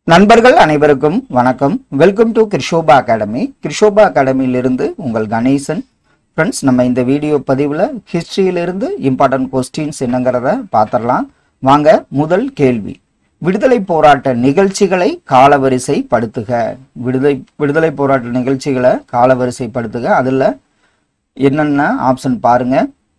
நண்பர்கள் அனைவருக்கும் வணக்கம் welcome to Krishoba academy Krishoba அகாடமியிலிருந்து உங்கள் கணேசன் ஃப்ரெண்ட்ஸ் நம்ம இந்த வீடியோ பதிவில் ஹிஸ்டரியிலிருந்து இம்பார்ட்டன்ட் கொஸ்டின்ஸ் என்னங்கிறத பார்த்துடலாம் வாங்க முதல் கேள்வி விடுதலை போராட்ட நிகழ்ச்சிகளை காலவரிசைப்படுத்துக விடுதலை விடுதலை போராட்ட நிகழ்ச்சிகளை காலவரிசைப்படுத்துக அதில் என்னென்ன ஆப்ஷன் பாருங்க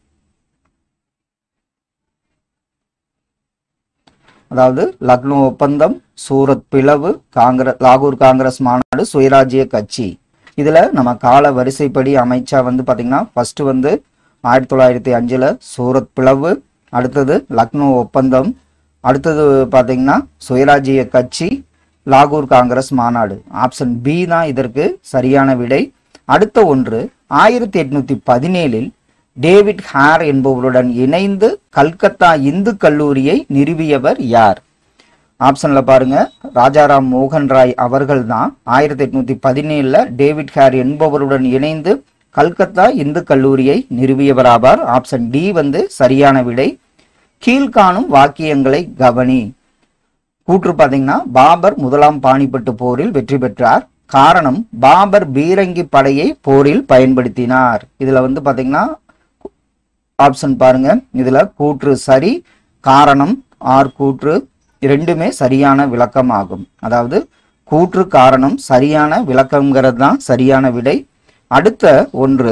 அதாவது லக்னோ ஒப்பந்தம் சூரத் பிளவு காங்கிரஸ் லாகூர் காங்கிரஸ் மாநாடு சுயராஜ்ய கட்சி இதுல நம்ம கால வரிசைப்படி அமைச்சா வந்து பாத்தீங்கன்னா ஃபர்ஸ்ட் வந்து ஆயிரத்தி தொள்ளாயிரத்தி அஞ்சுல சூரத் பிளவு அடுத்தது லக்னோ ஒப்பந்தம் அடுத்தது பாத்தீங்கன்னா சுயராஜ்ய கட்சி லாகூர் காங்கிரஸ் மாநாடு ஆப்ஷன் பி தான் இதற்கு சரியான விடை அடுத்த ஒன்று ஆயிரத்தி எட்நூத்தி பதினேழில் டேவிட் ஹேர் என்பவருடன் இணைந்து கல்கத்தா இந்து கல்லூரியை நிறுவியவர் யார் ஆப்ஷன்ல பாருங்க ராஜாராம் மோகன் ராய் அவர்கள் தான் ஆயிரத்தி எட்நூத்தி பதினேழுல டேவிட் ஹேர் என்பவருடன் இணைந்து கல்கத்தா இந்து கல்லூரியை நிறுவியவராவார் ஆப்ஷன் டி வந்து சரியான விடை கீழ்காணும் வாக்கியங்களை கவனி கூற்று பாத்தீங்கன்னா பாபர் முதலாம் பாணிப்பட்டு போரில் வெற்றி பெற்றார் காரணம் பாபர் பீரங்கி படையை போரில் பயன்படுத்தினார் இதுல வந்து பாத்தீங்கன்னா ஆப்ஷன் பாருங்க இதுல கூற்று சரி காரணம் ஆர் கூற்று இரண்டுமே சரியான விளக்கம் ஆகும் அதாவது கூற்று காரணம் சரியான விளக்கம்ங்கிறது தான் சரியான விடை அடுத்த ஒன்று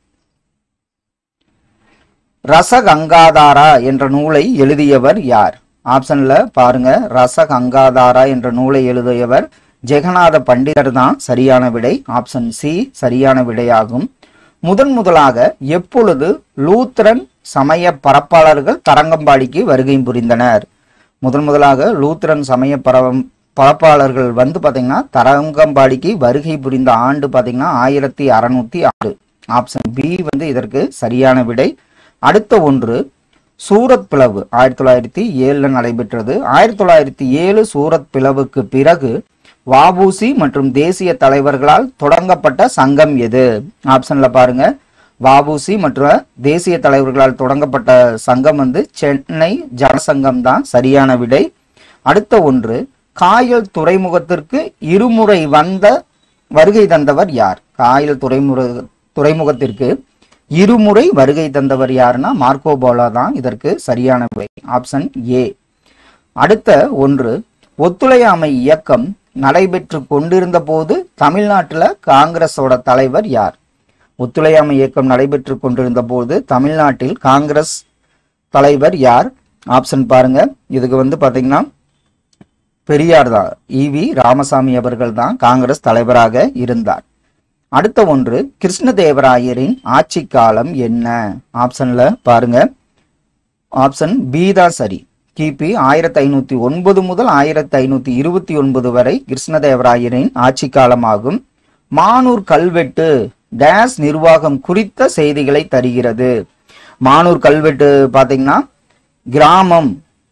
ரசகங்காதாரா என்ற நூலை எழுதியவர் யார் ஆப்ஷன்ல பாருங்க ரசகங்காதாரா என்ற நூலை எழுதியவர் ஜெகநாத பண்டிதர் தான் சரியான விடை ஆப்ஷன் சி சரியான விடையாகும் முதன் முதலாக எப்பொழுது லூத்ரன் சமய பரப்பாளர்கள் தரங்கம்பாடிக்கு வருகை புரிந்தனர் முதன் முதலாக லூத்ரன் சமய பரவம் பரப்பாளர்கள் வந்து பாத்தீங்கன்னா தரங்கம்பாடிக்கு வருகை புரிந்த ஆண்டு பாத்தீங்கன்னா ஆயிரத்தி அறுநூத்தி ஆறு ஆப்ஷன் பி வந்து இதற்கு சரியான விடை அடுத்த ஒன்று சூரத் பிளவு ஆயிரத்தி தொள்ளாயிரத்தி ஏழுல நடைபெற்றது ஆயிரத்தி தொள்ளாயிரத்தி ஏழு சூரத் பிளவுக்கு பிறகு வாபூசி மற்றும் தேசிய தலைவர்களால் தொடங்கப்பட்ட சங்கம் எது ஆப்ஷன்ல பாருங்க வாபூசி மற்றும் தேசிய தலைவர்களால் தொடங்கப்பட்ட சங்கம் வந்து சென்னை ஜனசங்கம் தான் சரியான விடை அடுத்த ஒன்று காயல் துறைமுகத்திற்கு இருமுறை வந்த வருகை தந்தவர் யார் காயல் துறைமுக துறைமுகத்திற்கு இருமுறை வருகை தந்தவர் யாருன்னா மார்க்கோ போலா தான் இதற்கு சரியான விடை ஆப்ஷன் ஏ அடுத்த ஒன்று ஒத்துழையாமை இயக்கம் நடைபெற்று கொண்டிருந்த போது தமிழ்நாட்டில் காங்கிரஸோட தலைவர் யார் ஒத்துழையாமை இயக்கம் நடைபெற்று கொண்டிருந்த போது தமிழ்நாட்டில் காங்கிரஸ் தலைவர் யார் ஆப்ஷன் பாருங்க இதுக்கு வந்து பாத்தீங்கன்னா பெரியார் தான் இவி ராமசாமி அவர்கள் தான் காங்கிரஸ் தலைவராக இருந்தார் அடுத்த ஒன்று கிருஷ்ணதேவராயரின் ஆட்சி காலம் என்ன ஆப்ஷன்ல பாருங்க ஆப்ஷன் பி தான் சரி கிபி ஆயிரத்தி ஐநூத்தி ஒன்பது முதல் ஆயிரத்தி ஐநூத்தி இருபத்தி ஒன்பது வரை கிருஷ்ணதேவராயரின் ஆட்சி காலமாகும் மானூர் கல்வெட்டு டேஸ் நிர்வாகம் குறித்த செய்திகளை தருகிறது மானூர் கல்வெட்டு பாத்தீங்கன்னா கிராமம்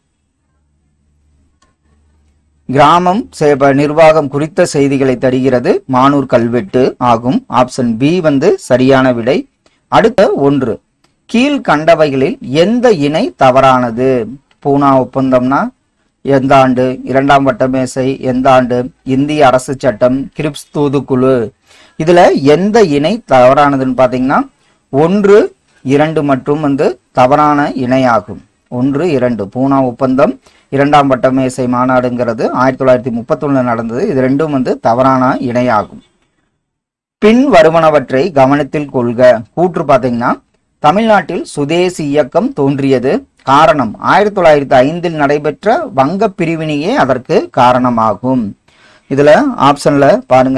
கிராமம் சே- நிர்வாகம் குறித்த செய்திகளை தருகிறது மானூர் கல்வெட்டு ஆகும் ஆப்ஷன் பி வந்து சரியான விடை அடுத்த ஒன்று கீழ் கண்டவைகளில் எந்த இணை தவறானது பூனா ஒப்பந்தம்னா எந்த ஆண்டு இரண்டாம் வட்டமேசை எந்த ஆண்டு இந்திய அரசு சட்டம் கிரிப்ஸ் தூதுக்குழு இதுல எந்த இணை தவறானதுன்னு பாத்தீங்கன்னா ஒன்று இரண்டு மற்றும் வந்து தவறான இணையாகும் ஒன்று இரண்டு பூனா ஒப்பந்தம் இரண்டாம் வட்டமேசை மாநாடுங்கிறது ஆயிரத்தி தொள்ளாயிரத்தி முப்பத்தொன்னு நடந்தது இது ரெண்டும் வந்து தவறான இணையாகும் பின் வருவனவற்றை கவனத்தில் கொள்க கூற்று பாத்தீங்கன்னா தமிழ்நாட்டில் சுதேசி இயக்கம் தோன்றியது காரணம் ஆயிரத்தி தொள்ளாயிரத்தி ஐந்தில் நடைபெற்ற வங்க பிரிவினையே அதற்கு காரணமாகும் இதுல ஆப்ஷன்ல பாருங்க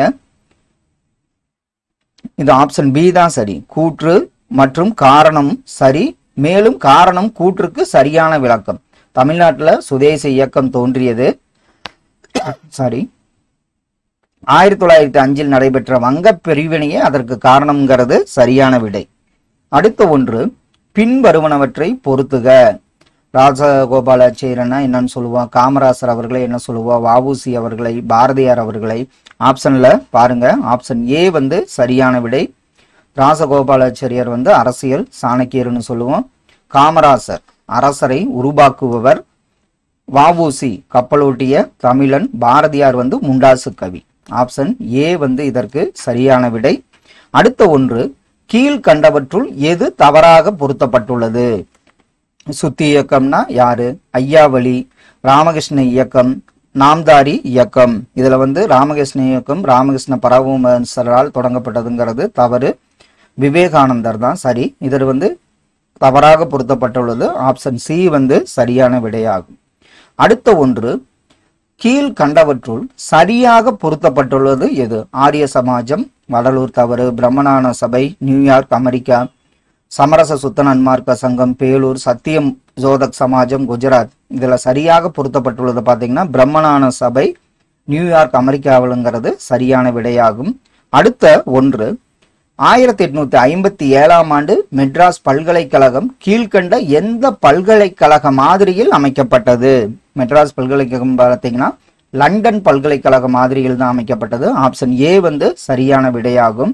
இது ஆப்ஷன் பி தான் சரி கூற்று மற்றும் காரணம் சரி மேலும் காரணம் கூற்றுக்கு சரியான விளக்கம் தமிழ்நாட்டுல சுதேச இயக்கம் தோன்றியது சாரி ஆயிரத்தி தொள்ளாயிரத்தி அஞ்சில் நடைபெற்ற வங்க பிரிவினையே அதற்கு காரணம்ங்கிறது சரியான விடை அடுத்த ஒன்று பின்வருவனவற்றை பொருத்துக ராஜகோபாலாச்சாரியனா என்னன்னு சொல்லுவோம் காமராசர் அவர்களை என்ன சொல்லுவோம் வஉசி அவர்களை பாரதியார் அவர்களை ஆப்ஷன்ல பாருங்க ஆப்ஷன் ஏ வந்து சரியான விடை ராசகோபாலாச்சாரியர் வந்து அரசியல் சாணக்கியர்னு சொல்லுவோம் காமராசர் அரசரை உருவாக்குபவர் வஉசி கப்பலோட்டிய தமிழன் பாரதியார் வந்து முண்டாசு கவி ஆப்ஷன் ஏ வந்து இதற்கு சரியான விடை அடுத்த ஒன்று கீழ்கண்டவற்றுள் எது தவறாக பொருத்தப்பட்டுள்ளது சுத்தி இயக்கம்னா யாரு ஐயாவளி ராமகிருஷ்ண இயக்கம் நாம்தாரி இயக்கம் இதுல வந்து ராமகிருஷ்ண இயக்கம் ராமகிருஷ்ண பரமஹம்சரால் தொடங்கப்பட்டதுங்கிறது தவறு விவேகானந்தர் தான் சரி இதில் வந்து தவறாக பொருத்தப்பட்டுள்ளது ஆப்ஷன் சி வந்து சரியான விடையாகும் அடுத்த ஒன்று கீழ் கண்டவற்றுள் சரியாக பொருத்தப்பட்டுள்ளது எது ஆரிய சமாஜம் வடலூர் தவறு பிரம்மணான சபை நியூயார்க் அமெரிக்கா சமரச சுத்த நன்மார்க்க சங்கம் பேலூர் சத்தியம் ஜோதக் சமாஜம் குஜராத் இதுல சரியாக பொருத்தப்பட்டுள்ளது பாத்தீங்கன்னா பிரம்மணான சபை நியூயார்க் அமெரிக்காவிலுங்கிறது சரியான விடையாகும் அடுத்த ஒன்று ஆயிரத்தி எட்நூத்தி ஐம்பத்தி ஏழாம் ஆண்டு மெட்ராஸ் பல்கலைக்கழகம் கீழ்கண்ட எந்த பல்கலைக்கழக மாதிரியில் அமைக்கப்பட்டது மெட்ராஸ் பல்கலைக்கழகம் பார்த்தீங்கன்னா லண்டன் பல்கலைக்கழக மாதிரியில் தான் அமைக்கப்பட்டது ஆப்ஷன் ஏ வந்து சரியான விடையாகும்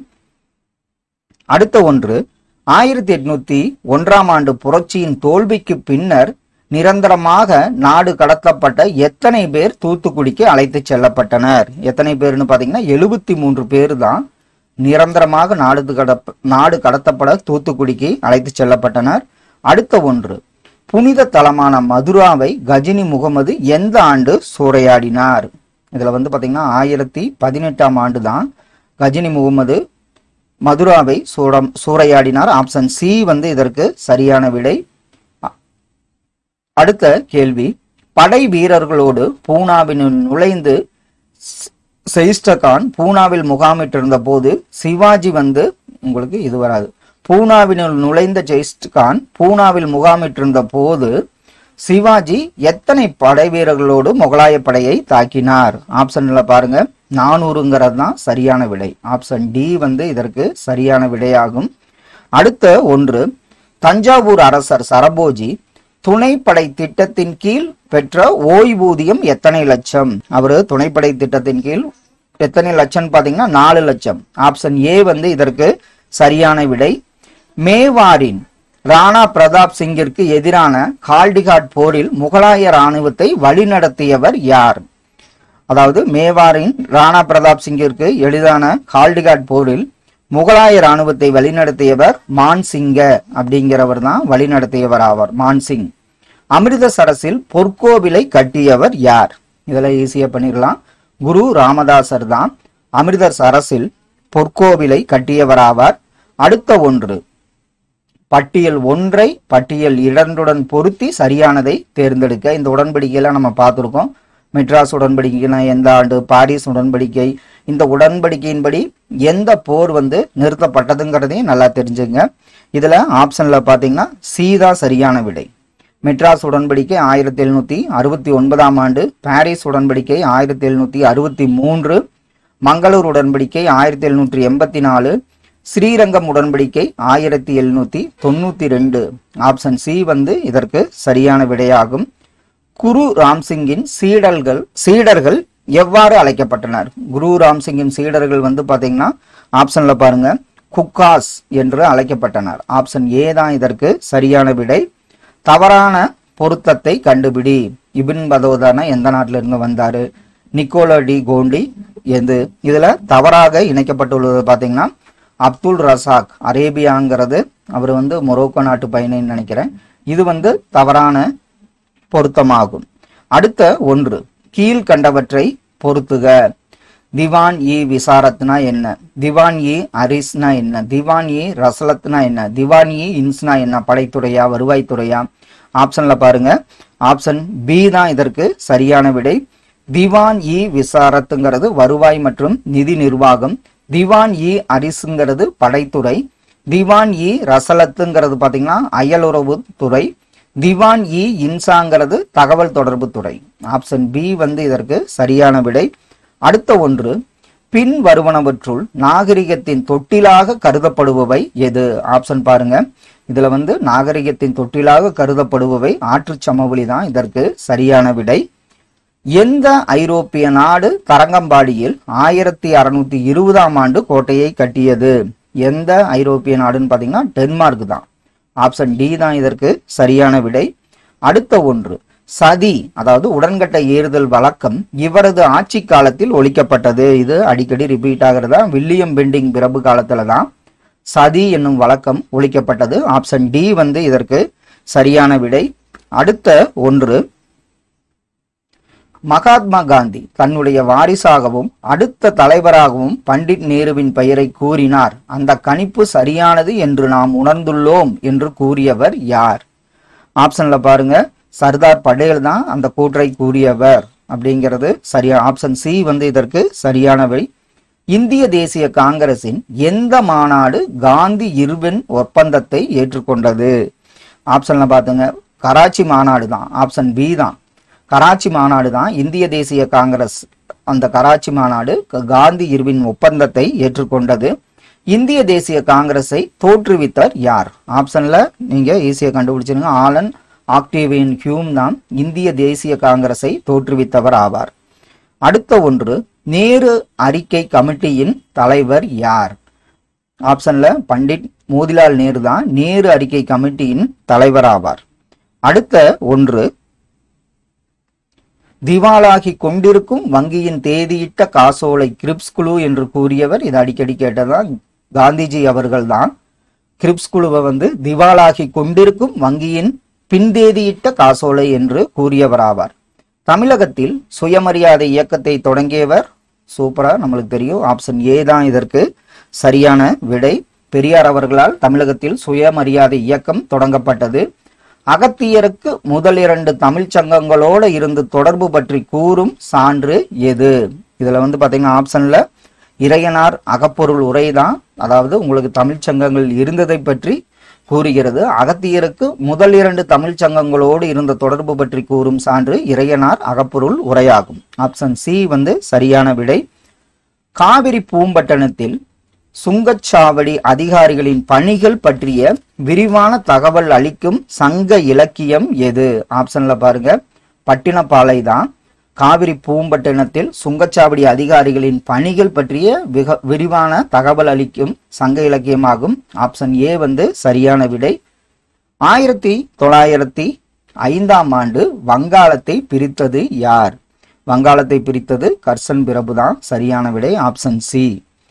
அடுத்த ஒன்று ஆயிரத்தி எட்நூத்தி ஒன்றாம் ஆண்டு புரட்சியின் தோல்விக்கு பின்னர் நிரந்தரமாக நாடு கடத்தப்பட்ட எத்தனை பேர் தூத்துக்குடிக்கு அழைத்து செல்லப்பட்டனர் எத்தனை பேர்னு பாத்தீங்கன்னா எழுபத்தி மூன்று பேர் தான் நிரந்தரமாக நாடு கடப்ப நாடு கடத்தப்பட தூத்துக்குடிக்கு அழைத்து செல்லப்பட்டனர் அடுத்த ஒன்று புனித தலமான மதுராவை கஜினி முகமது எந்த ஆண்டு சூறையாடினார் இதுல வந்து பாத்தீங்கன்னா ஆயிரத்தி பதினெட்டாம் ஆண்டு தான் கஜினி முகமது மதுராவை சூடம் சூறையாடினார் ஆப்ஷன் சி வந்து இதற்கு சரியான விடை அ- அடுத்த கேள்வி படை வீரர்களோடு பூனாவினுள் நுழைந்து ஸ்- செயிஸ்டகான் பூனாவில் முகாமிட்டிருந்த போது சிவாஜி வந்து உங்களுக்கு இது வராது பூனாவினுள் நுழைந்த ஜெயிஸ்ட்கான் பூனாவில் முகாமிட்டிருந்த போது சிவாஜி எத்தனை படை வீரர்களோடு முகலாய படையை தாக்கினார் ஆப்ஷன்ல பாருங்க நானூறுங்கிறது தான் சரியான விடை ஆப்ஷன் டி வந்து இதற்கு சரியான விடையாகும் அடுத்த ஒன்று தஞ்சாவூர் அரசர் சரபோஜி துணைப்படை திட்டத்தின் கீழ் பெற்ற ஓய்வூதியம் எத்தனை லட்சம் அவரு துணைப்படை திட்டத்தின் கீழ் எத்தனை லட்சம் பாத்தீங்கன்னா நாலு லட்சம் ஆப்ஷன் ஏ வந்து இதற்கு சரியான விடை மேவாரின் ராணா பிரதாப் சிங்கிற்கு எதிரான கால்டிகாட் போரில் முகலாய ராணுவத்தை வழிநடத்தியவர் யார் அதாவது மேவாரின் ராணா பிரதாப் சிங்கிற்கு எளிதான கால்டிகாட் போரில் முகலாய ராணுவத்தை வழிநடத்தியவர் மான்சிங்க அப்படிங்கிறவர் தான் வழிநடத்தியவர் ஆவார் மான்சிங் அமிர்தசரஸில் பொற்கோவிலை கட்டியவர் யார் இதெல்லாம் ஈஸியா பண்ணிடலாம் குரு ராமதாசர் தான் அமிர்தசரஸில் பொற்கோவிலை கட்டியவர் ஆவார் அடுத்த ஒன்று பட்டியல் ஒன்றை பட்டியல் இரண்டுடன் பொருத்தி சரியானதை தேர்ந்தெடுக்க இந்த உடன்படிக்கையில நம்ம பார்த்துருக்கோம் மெட்ராஸ் உடன்படிக்கைனா எந்த ஆண்டு பாரிஸ் உடன்படிக்கை இந்த உடன்படிக்கையின்படி எந்த போர் வந்து நிறுத்தப்பட்டதுங்கிறதையும் நல்லா தெரிஞ்சுங்க இதுல ஆப்ஷன்ல பாத்தீங்கன்னா சி தான் சரியான விடை மெட்ராஸ் உடன்படிக்கை ஆயிரத்தி எழுநூத்தி அறுபத்தி ஒன்பதாம் ஆண்டு பாரிஸ் உடன்படிக்கை ஆயிரத்தி எழுநூத்தி அறுபத்தி மூன்று மங்களூர் உடன்படிக்கை ஆயிரத்தி எழுநூற்றி எண்பத்தி நாலு ஸ்ரீரங்கம் உடன்படிக்கை ஆயிரத்தி எழுநூத்தி தொண்ணூத்தி ரெண்டு ஆப்ஷன் சி வந்து இதற்கு சரியான விடையாகும் குரு ராம்சிங்கின் சீடர்கள் சீடர்கள் எவ்வாறு அழைக்கப்பட்டனர் குரு ராம்சிங்கின் சீடர்கள் வந்து பாத்தீங்கன்னா ஆப்ஷன்ல பாருங்க குக்காஸ் என்று அழைக்கப்பட்டனர் ஆப்ஷன் ஏ தான் இதற்கு சரியான விடை தவறான பொருத்தத்தை கண்டுபிடி இபின் பதோதான எந்த நாட்டில இருந்து வந்தாரு நிக்கோலா டி கோண்டி எது இதுல தவறாக இணைக்கப்பட்டுள்ளது பாத்தீங்கன்னா அப்துல் ரசாக் அரேபியாங்கிறது அவர் வந்து மொரோக்கோ நாட்டு பயணின்னு நினைக்கிறேன் இது வந்து தவறான பொருத்தமாகும் அடுத்த ஒன்று கீழ்கண்டவற்றை பொருத்துக திவான் இ விசாரத்னா என்ன திவான் இ அரிஸ்னா என்ன திவான் இ ரசலத்னா என்ன திவான் இ இன்ஸ்னா என்ன படைத்துறையா வருவாய்த்துறையா ஆப்ஷன்ல பாருங்க ஆப்ஷன் பி தான் இதற்கு சரியான விடை திவான் இ விசாரத்துங்கிறது வருவாய் மற்றும் நிதி நிர்வாகம் திவான் இ அரிசுங்கிறது படைத்துறை திவான் இ ரசலத்துங்கிறது பாத்தீங்கன்னா அயலுறவு துறை திவான் இ இன்சாங்கிறது தகவல் தொடர்பு துறை ஆப்ஷன் பி வந்து இதற்கு சரியான விடை அடுத்த ஒன்று பின் வருவனவற்றுள் நாகரிகத்தின் தொட்டிலாக கருதப்படுபவை எது ஆப்ஷன் பாருங்க இதுல வந்து நாகரிகத்தின் தொட்டிலாக கருதப்படுபவை ஆற்றுச் சமவெளி தான் இதற்கு சரியான விடை எந்த ஐரோப்பிய நாடு தரங்கம்பாடியில் ஆயிரத்தி அறுநூத்தி இருபதாம் ஆண்டு கோட்டையை கட்டியது எந்த ஐரோப்பிய நாடுன்னு பாத்தீங்கன்னா டென்மார்க் தான் ஆப்ஷன் டி தான் இதற்கு சரியான விடை அடுத்த ஒன்று சதி அதாவது உடன்கட்டை ஏறுதல் வழக்கம் இவரது ஆட்சி காலத்தில் ஒழிக்கப்பட்டது இது அடிக்கடி ரிப்பீட் ஆகிறதா வில்லியம் பெண்டிங் பிரபு காலத்துல தான் சதி என்னும் வழக்கம் ஒழிக்கப்பட்டது ஆப்ஷன் டி வந்து இதற்கு சரியான விடை அடுத்த ஒன்று மகாத்மா காந்தி தன்னுடைய வாரிசாகவும் அடுத்த தலைவராகவும் பண்டிட் நேருவின் பெயரை கூறினார் அந்த கணிப்பு சரியானது என்று நாம் உணர்ந்துள்ளோம் என்று கூறியவர் யார் ஆப்ஷன்ல பாருங்க சர்தார் படேல் தான் அந்த கூற்றை கூறியவர் அப்படிங்கிறது சரியா ஆப்ஷன் சி வந்து இதற்கு சரியானவை இந்திய தேசிய காங்கிரசின் எந்த மாநாடு காந்தி இருவன் ஒப்பந்தத்தை ஏற்றுக்கொண்டது ஆப்ஷன்ல பாத்துங்க கராச்சி மாநாடு தான் ஆப்ஷன் பி தான் கராச்சி மாநாடு தான் இந்திய தேசிய காங்கிரஸ் அந்த கராச்சி மாநாடு க- காந்தி இருவின் ஒப்பந்தத்தை ஏற்றுக்கொண்டது இந்திய தேசிய காங்கிரஸை தோற்றுவித்தார் யார் ஆப்ஷன்ல நீங்க ஈஸியா கண்டுபிடிச்சிருங்க ஆலன் ஆக்டேவியன் ஹியூம் தான் இந்திய தேசிய காங்கிரஸை தோற்றுவித்தவர் ஆவார் அடுத்த ஒன்று நேரு அறிக்கை கமிட்டியின் தலைவர் யார் ஆப்ஷன்ல பண்டிட் மோதிலால் நேரு தான் நேரு அறிக்கை கமிட்டியின் தலைவர் ஆவார் அடுத்த ஒன்று திவாலாகி கொண்டிருக்கும் வங்கியின் தேதியிட்ட காசோலை கிரிப்ஸ் குழு என்று கூறியவர் இது அடிக்கடி கேட்டதான் காந்திஜி அவர்கள்தான் கிரிப்ஸ் குழுவை வந்து திவாலாகி கொண்டிருக்கும் வங்கியின் பின்தேதியிட்ட காசோலை என்று கூறியவர் ஆவார் தமிழகத்தில் சுயமரியாதை இயக்கத்தை தொடங்கியவர் சூப்பரா நம்மளுக்கு தெரியும் ஆப்ஷன் ஏ தான் இதற்கு சரியான விடை பெரியார் அவர்களால் தமிழகத்தில் சுயமரியாதை இயக்கம் தொடங்கப்பட்டது அகத்தியருக்கு முதல் இரண்டு தமிழ்ச் சங்கங்களோட இருந்து தொடர்பு பற்றி கூறும் சான்று எது இதுல வந்து பாத்தீங்கன்னா ஆப்ஷன்ல இறையனார் அகப்பொருள் உரைதான் அதாவது உங்களுக்கு தமிழ்ச் சங்கங்கள் இருந்ததை பற்றி கூறுகிறது அகத்தியருக்கு முதல் இரண்டு தமிழ்ச் சங்கங்களோடு இருந்த தொடர்பு பற்றி கூறும் சான்று இறையனார் அகப்பொருள் உரையாகும் ஆப்ஷன் சி வந்து சரியான விடை காவிரி பூம்பட்டணத்தில் சுங்கச்சாவடி அதிகாரிகளின் பணிகள் பற்றிய விரிவான தகவல் அளிக்கும் சங்க இலக்கியம் எது ஆப்ஷன்ல பாருங்க பட்டினப்பாலை தான் காவிரி பூம்பட்டினத்தில் சுங்கச்சாவடி அதிகாரிகளின் பணிகள் பற்றிய விக விரிவான தகவல் அளிக்கும் சங்க இலக்கியமாகும் ஆப்ஷன் ஏ வந்து சரியான விடை ஆயிரத்தி தொள்ளாயிரத்தி ஐந்தாம் ஆண்டு வங்காளத்தை பிரித்தது யார் வங்காளத்தை பிரித்தது கர்சன் பிரபு தான் சரியான விடை ஆப்ஷன் சி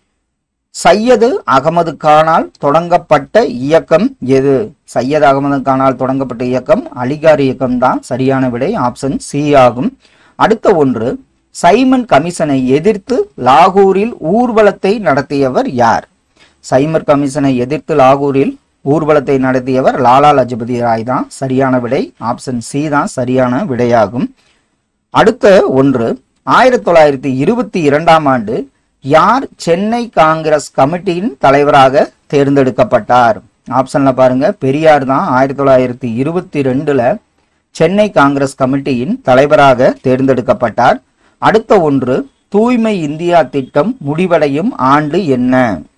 சையது அகமது கானால் தொடங்கப்பட்ட இயக்கம் எது சையது அகமது கானால் தொடங்கப்பட்ட இயக்கம் அலிகார் இயக்கம் தான் சரியான விடை ஆப்ஷன் சி ஆகும் அடுத்த ஒன்று சைமன் கமிஷனை எதிர்த்து லாகூரில் ஊர்வலத்தை நடத்தியவர் யார் சைமர் கமிஷனை எதிர்த்து லாகூரில் ஊர்வலத்தை நடத்தியவர் லாலா லஜபதி ராய் தான் சரியான விடை ஆப்ஷன் சி தான் சரியான விடையாகும் அடுத்த ஒன்று ஆயிரத்தி தொள்ளாயிரத்தி இருபத்தி இரண்டாம் ஆண்டு யார் சென்னை காங்கிரஸ் கமிட்டியின் தலைவராக தேர்ந்தெடுக்கப்பட்டார் ஆப்ஷன்ல பாருங்க பெரியார் தான் ஆயிரத்தி தொள்ளாயிரத்தி இருபத்தி ரெண்டுல சென்னை காங்கிரஸ் கமிட்டியின் தலைவராக தேர்ந்தெடுக்கப்பட்டார் அடுத்த ஒன்று தூய்மை இந்தியா திட்டம் முடிவடையும் ஆண்டு என்ன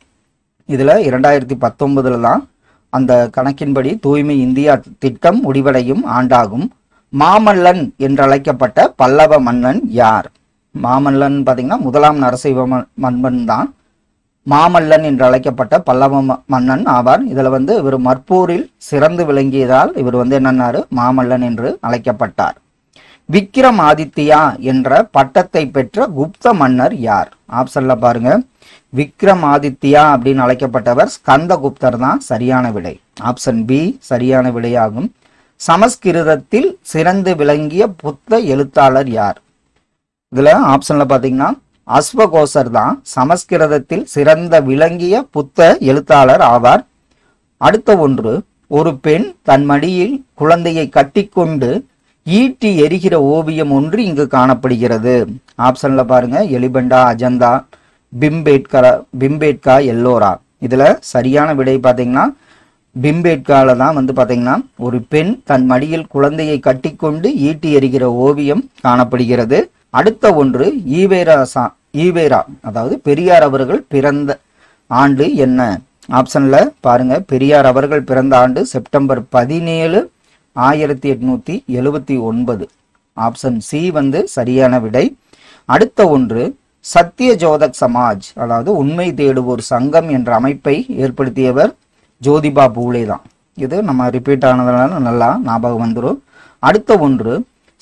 இதுல இரண்டாயிரத்தி பத்தொன்பதுல தான் அந்த கணக்கின்படி தூய்மை இந்தியா திட்டம் முடிவடையும் ஆண்டாகும் மாமல்லன் என்றழைக்கப்பட்ட பல்லவ மன்னன் யார் மாமல்லன் பாத்தீங்கன்னா முதலாம் நரசிம்ம ம- மன்னன் தான் மாமல்லன் என்று அழைக்கப்பட்ட பல்லவ ம- மன்னன் ஆவார் இதுல வந்து இவர் மற்போரில் சிறந்து விளங்கியதால் இவர் வந்து என்னன்னாரு மாமல்லன் என்று அழைக்கப்பட்டார் விக்ரம் ஆதித்யா என்ற பட்டத்தை பெற்ற குப்த மன்னர் யார் ஆப்ஷன்ல பாருங்க விக்ரம் ஆதித்யா அப்படின்னு அழைக்கப்பட்டவர் ஸ்கந்தகுப்தர் தான் சரியான விடை ஆப்ஷன் பி சரியான விடையாகும் சமஸ்கிருதத்தில் சிறந்து விளங்கிய புத்த எழுத்தாளர் யார் இதுல ஆப்ஷன்ல பாத்தீங்கன்னா அஸ்வகோசர் தான் சமஸ்கிருதத்தில் சிறந்த விளங்கிய புத்த எழுத்தாளர் ஆவார் அடுத்த ஒன்று ஒரு பெண் தன் மடியில் குழந்தையை கட்டிக்கொண்டு ஈட்டி எரிகிற ஓவியம் ஒன்று இங்கு காணப்படுகிறது ஆப்ஷன்ல பாருங்க எலிபெண்டா அஜந்தா பிம்பேட்கரா பிம்பேட்கா எல்லோரா இதுல சரியான விடை பாத்தீங்கன்னா பிம்பேட்கால தான் வந்து பாத்தீங்கன்னா ஒரு பெண் தன் மடியில் குழந்தையை கட்டிக்கொண்டு ஈட்டி எறிகிற ஓவியம் காணப்படுகிறது அடுத்த ஒன்று ஈவேரா சா ஈவேரா அதாவது பெரியார் அவர்கள் பிறந்த ஆண்டு என்ன ஆப்ஷன்ல பாருங்க பெரியார் அவர்கள் பிறந்த ஆண்டு செப்டம்பர் பதினேழு ஆயிரத்தி எட்நூத்தி எழுபத்தி ஒன்பது ஆப்ஷன் சி வந்து சரியான விடை அடுத்த ஒன்று சத்திய ஜோதக் சமாஜ் அதாவது உண்மை தேடுவோர் சங்கம் என்ற அமைப்பை ஏற்படுத்தியவர் ஜோதிபா பூலே தான் இது நம்ம ரிப்பீட் ஆனதுனால நல்லா ஞாபகம் வந்துடும் அடுத்த ஒன்று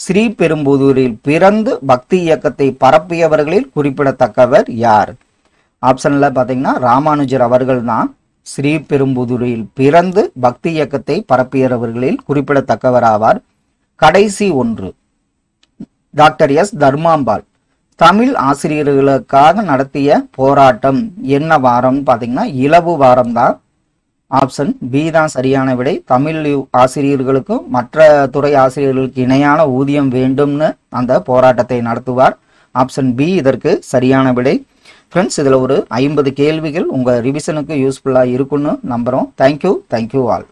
ஸ்ரீபெரும்புதூரில் பிறந்து பக்தி இயக்கத்தை பரப்பியவர்களில் குறிப்பிடத்தக்கவர் யார் ஆப்ஷன்ல பாத்தீங்கன்னா ராமானுஜர் அவர்கள் தான் ஸ்ரீபெரும்புதூரில் பிறந்து பக்தி இயக்கத்தை பரப்பியவர்களில் குறிப்பிடத்தக்கவர் ஆவார் கடைசி ஒன்று டாக்டர் எஸ் தர்மாம்பாள் தமிழ் ஆசிரியர்களுக்காக நடத்திய போராட்டம் என்ன வாரம் பாத்தீங்கன்னா இலவு வாரம் தான் ஆப்ஷன் பி தான் சரியான விடை தமிழ் ஆசிரியர்களுக்கும் மற்ற துறை ஆசிரியர்களுக்கு இணையான ஊதியம் வேண்டும்னு அந்த போராட்டத்தை நடத்துவார் ஆப்ஷன் பி இதற்கு சரியான விடை ஃப்ரெண்ட்ஸ் இதில் ஒரு ஐம்பது கேள்விகள் உங்கள் ரிவிஷனுக்கு யூஸ்ஃபுல்லாக இருக்குன்னு நம்புகிறோம் தேங்க்யூ தேங்க்யூ ஆல்